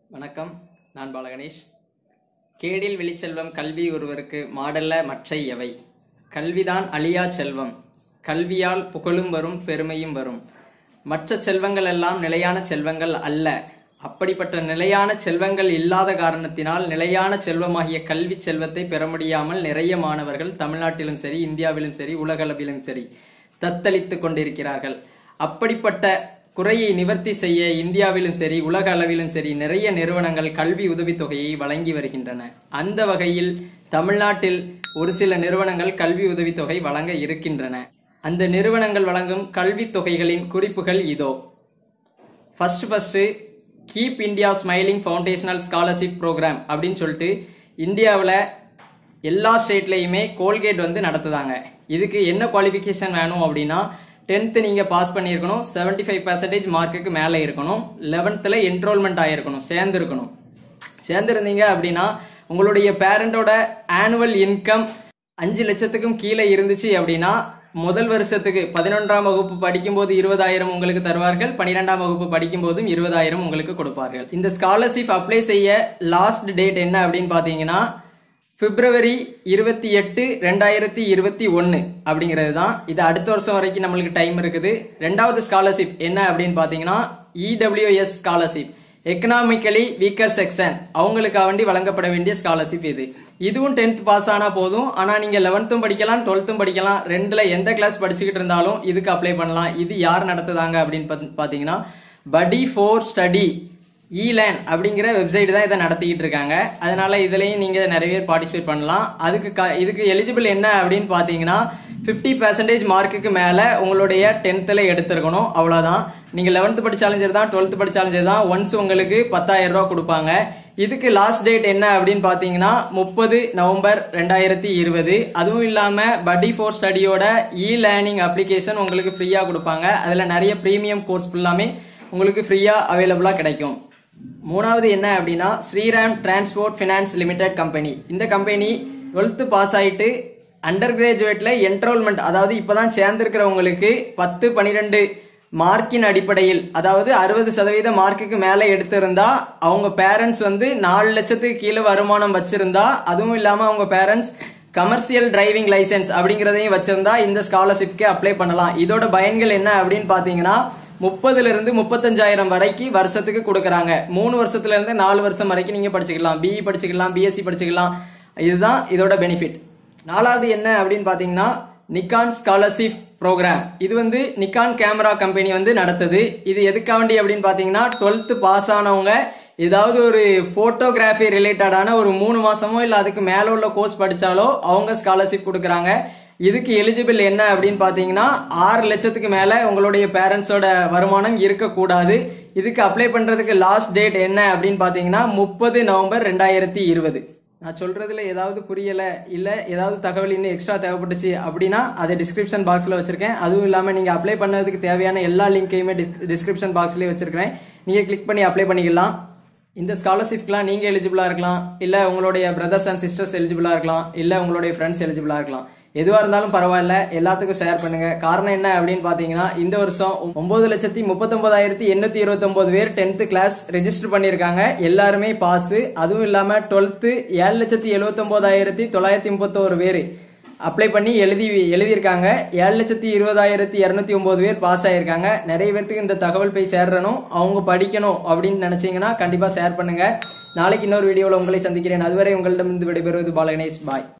வணக்கம் நான் பாலகணேஷ் கேடில் வெளிச்செல்வம் கல்வி ஒருவருக்கு மாடல்ல மற்றை எவை கல்விதான் அழியா செல்வம் கல்வியால் புகழும் வரும் பெருமையும் வரும் மற்ற செல்வங்கள் எல்லாம் நிலையான செல்வங்கள் அல்ல அப்படிப்பட்ட நிலையான செல்வங்கள் இல்லாத காரணத்தினால் நிலையான செல்வமாகிய கல்வி செல்வத்தை பெற முடியாமல் நிறைய மாணவர்கள் தமிழ்நாட்டிலும் சரி இந்தியாவிலும் சரி உலகளவிலும் சரி தத்தளித்துக் கொண்டிருக்கிறார்கள் அப்படிப்பட்ட குறையை நிவர்த்தி செய்ய இந்தியாவிலும் சரி உலக அளவிலும் சரி நிறைய நிறுவனங்கள் கல்வி உதவித்தொகையை வழங்கி வருகின்றன அந்த வகையில் தமிழ்நாட்டில் ஒரு சில நிறுவனங்கள் கல்வி உதவித்தொகை வழங்க இருக்கின்றன அந்த நிறுவனங்கள் வழங்கும் கல்வித் தொகைகளின் குறிப்புகள் இதோ first first keep India smiling foundational scholarship programme அப்படின்னு சொல்லிட்டு இந்தியாவில் எல்லா ஸ்டேட்லையுமே கோல்கேட் வந்து நடத்துதாங்க இதுக்கு என்ன குவாலிஃபிகேஷன் வேணும் அப்படின்னா டென்த்து நீங்கள் பாஸ் பண்ணியிருக்கணும் செவன்டி ஃபைவ் பர்சன்டேஜ் மார்க்குக்கு மேலே இருக்கணும் லெவன்த்தில் என்ரோல்மெண்ட் ஆகிருக்கணும் சேர்ந்துருக்கணும் சேர்ந்துருந்தீங்க அப்படின்னா உங்களுடைய பேரண்டோட ஆனுவல் இன்கம் அஞ்சு லட்சத்துக்கும் கீழே இருந்துச்சு அப்படின்னா முதல் வருஷத்துக்கு பதினொன்றாம் வகுப்பு படிக்கும்போது இருபதாயிரம் உங்களுக்கு தருவார்கள் பனிரெண்டாம் வகுப்பு படிக்கும் போதும் இருபதாயிரம் உங்களுக்கு கொடுப்பார்கள் இந்த ஸ்காலர்ஷிப் அப்ளை செய்ய லாஸ்ட் டேட் என்ன அப்படின்னு பாத்தீங்கன்னா பிப்ரவரி இருபத்தி எட்டு ரெண்டாயிரத்தி இருபத்தி ஒன்னு அப்படிங்கிறது தான் இது அடுத்த வருஷம் வரைக்கும் நம்மளுக்கு டைம் இருக்குது ரெண்டாவது ஸ்காலர்ஷிப் என்ன அப்படின்னு பாத்தீங்கன்னா EWS scholarship economically weaker section அவங்களுக்காக வேண்டி வழங்கப்பட வேண்டிய ஸ்காலர்ஷிப் இது இதுவும் டென்த் பாஸ் ஆனா போதும் ஆனா நீங்க லெவன்த்தும் படிக்கலாம் டுவெல்த்தும் படிக்கலாம் ரெண்டுல எந்த கிளாஸ் படிச்சுக்கிட்டு இருந்தாலும் இதுக்கு அப்ளை பண்ணலாம் இது யார் நடத்துதாங்க அப்படின்னு பாத்து- பாத்தீங்கன்னா படி ஃபோர் ஸ்டடி ஈலேன் அப்படிங்கிற வெப்சைட் தான் இதை நடத்திக்கிட்டு இருக்காங்க அதனால இதுலயும் நீங்க நிறைய பேர் பார்ட்டிசிபேட் பண்ணலாம் அதுக்கு க- இதுக்கு எலிஜிபிள் என்ன அப்படின்னு பாத்தீங்கன்னா 50% பர்சன்டேஜ் மார்க்குக்கு மேல உங்களுடைய டென்த்ல எடுத்திருக்கணும் அவ்வளவுதான் நீங்க 11th படிச்சாலும் சரி தான் டுவெல்த் படிச்சாலும் சரி தான் ஒன்ஸ் உங்களுக்கு பத்தாயிரம் ரூபாய் கொடுப்பாங்க இதுக்கு லாஸ்ட் டேட் என்ன அப்படின்னு பாத்தீங்கன்னா முப்பது நவம்பர் ரெண்டாயிரத்தி இருபது அதுவும் இல்லாம படி ஃபோர் ஸ்டடியோட இ லேர்னிங் அப்ளிகேஷன் உங்களுக்கு ஃப்ரீயா கொடுப்பாங்க அதுல நிறைய பிரீமியம் கோர்ஸ் ஃபுல்லாமே உங்களுக்கு ஃப்ரீயா அவைலபிளா கிடைக்கும் மூணாவது என்ன அப்படின்னா Shriram transport finance limited company இந்த கம்பெனி 12th பாஸ் ஆயிட்டு அண்டர் கிராஜுவேட்ல என்ரோல்மெண்ட் அதாவது இப்பதான் சேர்ந்திருக்கிறவங்களுக்கு பத்து பனிரெண்டு மார்க்கின் அடிப்படையில் அதாவது அறுபது சதவீத மார்க்குக்கு மேல எடுத்திருந்தா அவங்க பேரண்ட்ஸ் வந்து நாலு லட்சத்துக்கு கீழே வருமானம் வச்சிருந்தா அதுவும் இல்லாம அவங்க பேரண்ட்ஸ் கமர்ஷியல் டிரைவிங் லைசென்ஸ் அப்படிங்கறதையும் வச்சிருந்தா இந்த ஸ்காலர்ஷிப்க்கு அப்ளை பண்ணலாம் இதோட பயன்கள் என்ன அப்படின்னு பாத்தீங்கன்னா முப்பதுல இருந்து முப்பத்தஞ்சாயிரம் வரைக்கும் வருஷத்துக்கு கொடுக்கறாங்க மூணு வருஷத்துல இருந்து நாலு வருஷம் வரைக்கும் நீங்க படிச்சுக்கலாம் பிஇ படிச்சுக்கலாம் பிஎஸ்சி படிச்சுக்கலாம் இதுதான் இதோட பெனிஃபிட் நாலாவது என்ன அப்படின்னு பாத்தீங்கன்னா நிக்கான் ஸ்காலர்ஷிப் ப்ரோக்ராம் இது வந்து நிக்கான் கேமரா கம்பெனி வந்து நடத்துது இது எதுக்காண்டி அப்படின்னு பாத்தீங்கன்னா 12th பாஸ் ஆனவங்க ஏதாவது ஒரு போட்டோகிராஃபி ரிலேட்டடான ஒரு மூணு மாசமோ இல்ல அதுக்கு மேல உள்ள கோர்ஸ் படிச்சாலோ அவங்க ஸ்காலர்ஷிப் கொடுக்கறாங்க இதுக்கு எலிஜிபிள் என்ன அப்படின்னு பாத்தீங்கன்னா ஆறு லட்சத்துக்கு மேல உங்களுடைய பேரண்ட்ஸோட வருமானம் இருக்கக்கூடாது இதுக்கு அப்ளை பண்றதுக்கு லாஸ்ட் டேட் என்ன அப்படின்னு பாத்தீங்கன்னா முப்பது நவம்பர் ரெண்டாயிரத்தி இருபது நான் சொல்றதுல ஏதாவது புரியல இல்ல ஏதாவது தகவல் இன்னும் எக்ஸ்ட்ரா தேவைப்பட்டுச்சு அப்படின்னா அதை டிஸ்கிரிப்ஷன் பாக்ஸ்ல வச்சிருக்கேன் அதுவும் இல்லாம நீங்க அப்ளை பண்ணதுக்கு தேவையான எல்லா லிங்கையுமே டிஸ்கிரிப்ஷன் பாக்ஸ்லயே வச்சிருக்கேன் நீங்க கிளிக் பண்ணி அப்ளை பண்ணிக்கலாம் இந்த ஸ்காலர்ஷிப்க்குலாம் நீங்க எலிஜிபிளா இருக்கலாம் இல்ல உங்களுடைய பிரதர்ஸ் அண்ட் சிஸ்டர்ஸ் எலிஜிபிளா இருக்கலாம் இல்ல உங்களுடைய ஃப்ரெண்ட்ஸ் எலிஜிபிளா இருக்கலாம் எதுவா இருந்தாலும் பரவாயில்ல எல்லாத்துக்கும் ஷேர் பண்ணுங்க காரணம் என்ன அப்படின்னு பாத்தீங்கன்னா இந்த வருஷம் ஒன்பது லட்சத்தி முப்பத்தொன்பதாயிரத்தி எண்ணூத்தி இருபத்தி ஒன்பது பேர் டென்த் கிளாஸ் ரெஜிஸ்டர் பண்ணிருக்காங்க எல்லாருமே பாஸ் அதுவும் இல்லாம டுவெல்த் ஏழு லட்சத்தி எழுபத்தி ஒன்பதாயிரத்தி தொள்ளாயிரத்தி முப்பத்தோரு பேர் அப்ளை பண்ணி எழுதி எழுதியிருக்காங்க ஏழு லட்சத்தி இருபதாயிரத்தி இருநூத்தி ஒன்பது பேர் பாஸ் ஆயிருக்காங்க நிறைய பேர்த்துக்கு இந்த தகவல் போய் சேரணும் அவங்க படிக்கணும் அப்படின்னு நினைச்சீங்கன்னா கண்டிப்பா ஷேர் பண்ணுங்க நாளைக்கு இன்னொரு வீடியோவில் உங்களை சந்திக்கிறேன் அதுவரை உங்களிடமிருந்து விடைபெறுவது பாலகணேஷ் பாய்